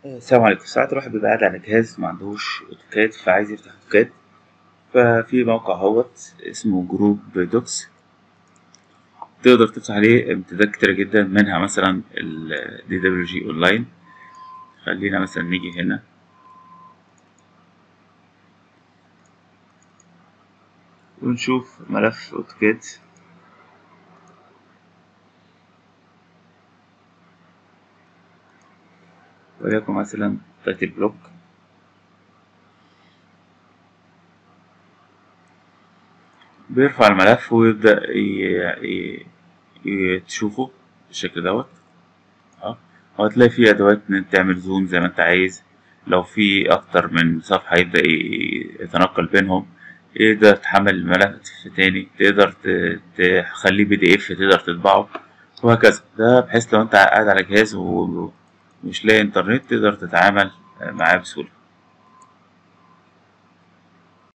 السلام عليكم ساعات الواحد بيبقى قاعد على جهاز ما عندهوش اوتوكاد فعايز يفتح اوتوكاد ففي موقع اهوت اسمه جروب دوكس تقدر تفتح عليه امتدادات كتيرة جدا منها مثلا ال DWG اونلاين خلينا مثلا نيجي هنا ونشوف ملف اوتوكاد وليكن مثلا تايتل بلوك بيرفع الملف ويبدأ ي- ي- تشوفه بالشكل دوت اه وهتلاقي فيه أدوات إن أنت تعمل زوم زي ما أنت عايز لو في أكتر من صفحة يبدأ ي- يتنقل بينهم يقدر تحمل ملف تاني تقدر ت- تخليه بي دي اف تقدر تطبعه وهكذا ده بحيث لو انت قاعد على جهاز ومش لاقي انترنت تقدر تتعامل معاه بسهولة